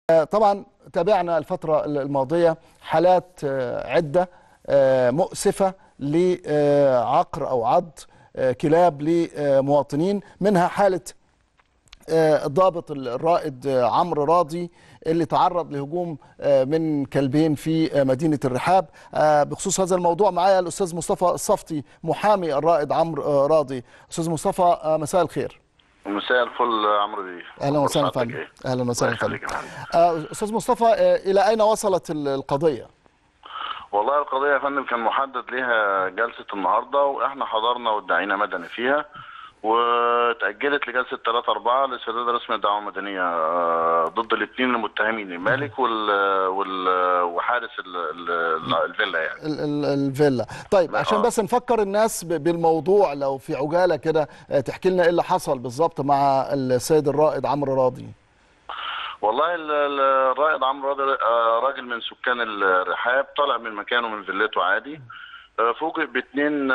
طبعا تابعنا الفترة الماضية حالات عدة مؤسفة لعقر أو عض كلاب لمواطنين منها حالة الضابط الرائد عمرو راضي اللي تعرض لهجوم من كلبين في مدينة الرحاب بخصوص هذا الموضوع معايا الأستاذ مصطفى الصفتي محامي الرائد عمرو راضي أستاذ مصطفى مساء الخير مساء الفل عمرو بيه اهلا وسهلا فندم اهلا وسهلا فندم استاذ مصطفى الى اين وصلت القضيه والله القضيه يا فندم كان محدد ليها جلسه النهارده واحنا حضرنا وادعينا مدني فيها وتأجلت لجلسة 3 4 لسداد رسم الدعوة المدنية ضد الاثنين المتهمين المالك وال وال وحارس الفيلا يعني الفيلا طيب عشان بس نفكر الناس بالموضوع لو في عجالة كده تحكي لنا ايه اللي حصل بالظبط مع السيد الرائد عمرو راضي والله الرائد عمرو راضي راجل من سكان الرحاب طالع من مكانه من فيلته عادي فوجئ باثنين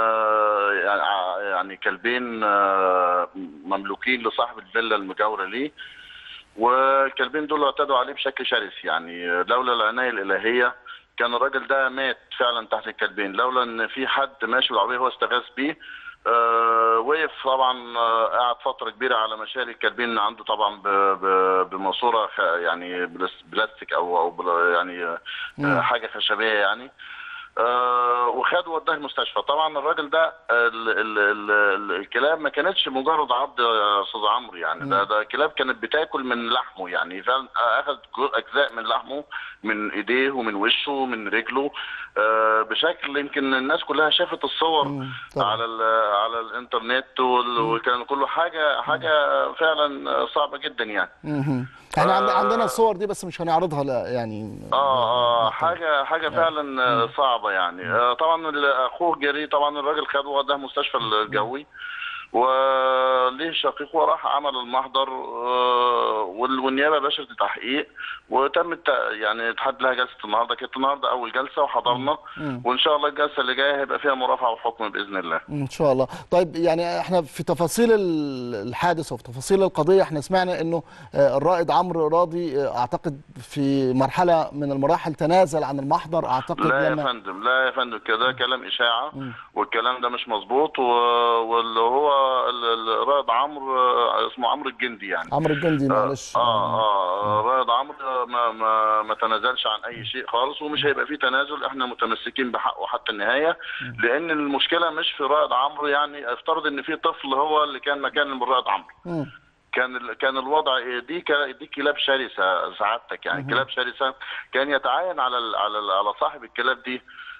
يعني كلبين مملوكين لصاحب الفيلا المجاوره ليه والكلبين دول اعتدوا عليه بشكل شرس يعني لولا العنايه الالهيه كان الراجل ده مات فعلا تحت الكلبين لولا ان في حد ماشي بالعربيه هو استغاث بيه آه وقف طبعا آه قعد فتره كبيره على مشاري الكلبين عنده طبعا بماسوره يعني بلاستيك او او يعني آه حاجه خشبيه يعني آه وخد وداه المستشفى طبعا الراجل ده ال ال ال الكلاب ما كانتش مجرد عض يا استاذ عمرو يعني ده ده كلاب كانت بتاكل من لحمه يعني فعلا اخذ اجزاء من لحمه من ايديه ومن وشه ومن رجله آه بشكل يمكن الناس كلها شافت الصور على على الانترنت وكان كله حاجه حاجه فعلا صعبه جدا يعني احنا آه عندنا الصور دي بس مش هنعرضها لا يعني اه اه حاجه حاجه فعلا صعبه يعني آه طبعا اخوه جري طبعا الراجل خده وداه مستشفى الجوي وليه شقيقه راح عمل المحضر آه والنيابه باشرت التحقيق وتم يعني اتحدد لها جلسه النهارده كانت النهارده اول جلسه وحضرنا وان شاء الله الجلسه اللي جايه هيبقى فيها مرافعه وحكم باذن الله. ان شاء الله. طيب يعني احنا في تفاصيل الحادث وفي تفاصيل القضيه احنا سمعنا انه الرائد عمرو راضي اعتقد في مرحله من المراحل تنازل عن المحضر اعتقد لا لما... يا فندم لا يا فندم كده كلام اشاعه والكلام ده مش مظبوط واللي هو الرائد عمرو اسمه عمرو الجندي يعني عمرو الجندي معلش اه اه الرائد عمرو ما ما ما تنازلش عن اي شيء خالص ومش هيبقى فيه تنازل احنا متمسكين بحقه حتى النهايه لان المشكله مش في رائد عمرو يعني افترض ان في طفل هو اللي كان مكان الرائد عمرو كان كان الوضع دي دي كلاب شرسه سعادتك يعني كلاب شرسه كان يتعين على على على صاحب الكلاب دي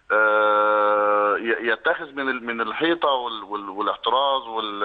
يتخذ من من الحيطه والاحتراز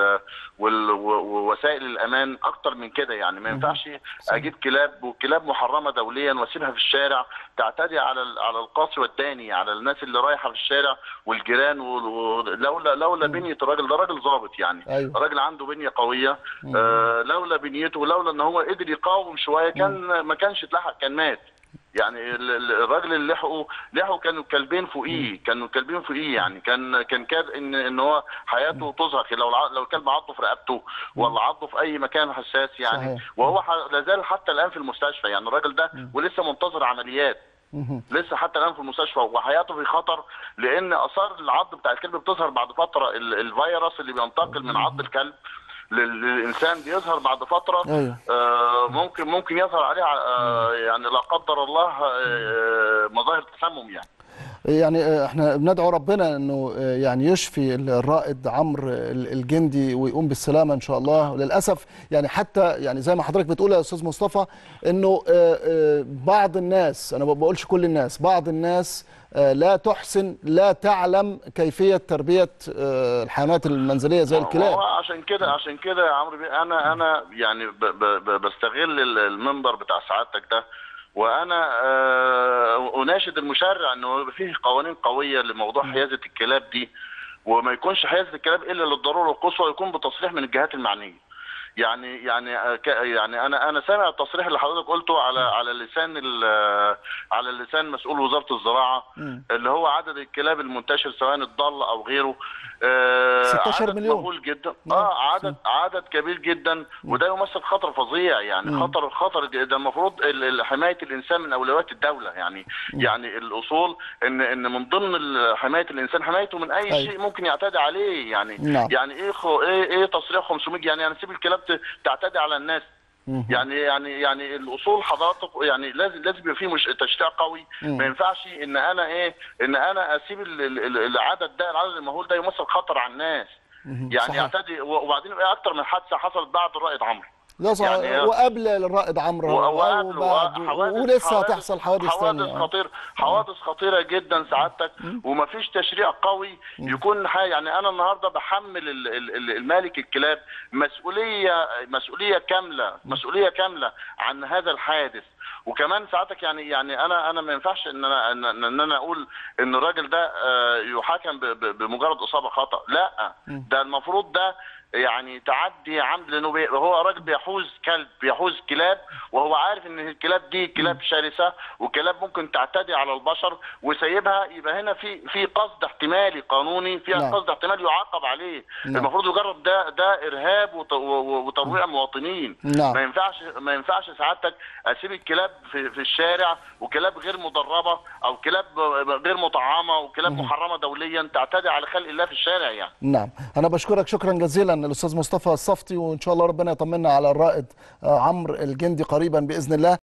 ووسائل الامان اكتر من كده يعني ما ينفعش اجيب كلاب وكلاب محرمه دوليا واسيبها في الشارع تعتدي على على القاصي والداني على الناس اللي رايحه في الشارع والجيران لولا لولا بنيه الراجل ده راجل ظابط يعني أيوة. راجل عنده بنيه قويه آه لولا بنيته ولولا ان هو قدر يقاوم شويه كان ما كانش اتلحق كان مات يعني الراجل اللي لحقوا لحقوا كانوا كلبين فوقيه كانوا كلبين فوقيه يعني كان كان كاد ان ان هو حياته تزهق لو لو الكلب عضه في رقبته ولا عضه في اي مكان حساس يعني صحيح. وهو لا زال حتى الان في المستشفى يعني الراجل ده ولسه منتظر عمليات لسه حتى الان في المستشفى وحياته في خطر لان اثار العض بتاع الكلب بتظهر بعد فتره الفيروس اللي بينتقل من عض الكلب للانسان بيظهر بعد فتره أيوه. آه ممكن ممكن يظهر عليه آه يعني لا قدر الله آه مظاهر تسمم يعني يعني احنا بندعو ربنا انه يعني يشفي الرائد عمرو الجندي ويقوم بالسلامه ان شاء الله وللاسف يعني حتى يعني زي ما حضرتك بتقول يا استاذ مصطفى انه بعض الناس انا ما بقولش كل الناس بعض الناس لا تحسن لا تعلم كيفيه تربيه الحيوانات المنزليه زي الكلاب عشان كده عشان كده يا عمرو انا انا يعني ب ب بستغل المنبر بتاع سعادتك ده وانا اناشد المشرع انه يبقى فيه قوانين قويه لموضوع حيازه الكلاب دي وما يكونش حيازه الكلاب الا للضروره القصوى ويكون بتصريح من الجهات المعنيه يعني يعني آه، ك- يعني انا انا سامع التصريح اللي حضرتك قلته على على لسان ال- على لسان مسؤول وزاره الزراعه اللي هو عدد الكلاب المنتشر سواء الضال او غيره آه، 16 عدد مليون. مهول جدا نعم. اه عدد عدد كبير جدا وده يمثل خطر فظيع يعني خطر خطر ج- ده المفروض ال- ال- حمايه الانسان من اولويات الدوله يعني يعني الاصول ان ان من ضمن ال- حمايه الانسان حمايته من اي أيوة. شيء ممكن يعتدي عليه يعني نعم. يعني ايه خو ايه ايه تصريح 500 يعني انا اسيب الكلاب ت- تعتدي على الناس يعني يعني يعني الاصول حضرتك يعني لازم لازم يبقى فيه مش تشريع قوي ما ينفعش ان انا ايه ان انا اسيب ال- ال- ال- العدد ده العدد المهول ده يمثل خطر على الناس يعني صحيح. يعتدي وبعدين يبقى اكتر من حادثه حصلت بعد الرائد عمرو ده صح يعني- وقبل الرائد عمرو و- او وقبل- بعد وحوادث- ولسه حوادث- هتحصل حوادث حوادث ثانيه خطير حوادث خطيره جدا سعادتك ومفيش تشريع قوي يكون ح- يعني انا النهارده بحمل ال- ال- ال- المالك الكلاب مسؤوليه مسؤوليه كامله مسؤوليه كامله عن هذا الحادث وكمان ساعتك يعني يعني انا انا ما ينفعش ان انا ان ان انا اقول ان الراجل ده آه، يحاكم ب- ب- بمجرد اصابه خطا لا ده المفروض ده يعني تعدي عمد لانه بي- هو راجل بيحوز كلب بيحوز كلاب وهو عارف ان الكلاب دي كلاب شرسه وكلاب ممكن تعتدي على البشر وسايبها يبقى هنا في في قصد احتمالي قانوني في نعم. قصد احتمالي يعاقب عليه نعم. المفروض يجرب ده ده ارهاب وت- و- و- وترويع مواطنين نعم. ما ينفعش ما ينفعش سعادتك اسيب الكلاب في, في الشارع وكلاب غير مدربه او كلاب غير مطعمه وكلاب محرمه دوليا تعتدي على خلق الله في الشارع يعني نعم انا بشكرك شكرا جزيلا الاستاذ مصطفى الصفتي وان شاء الله ربنا يطمنا على الرائد آه، عمرو الجندي قريبا باذن الله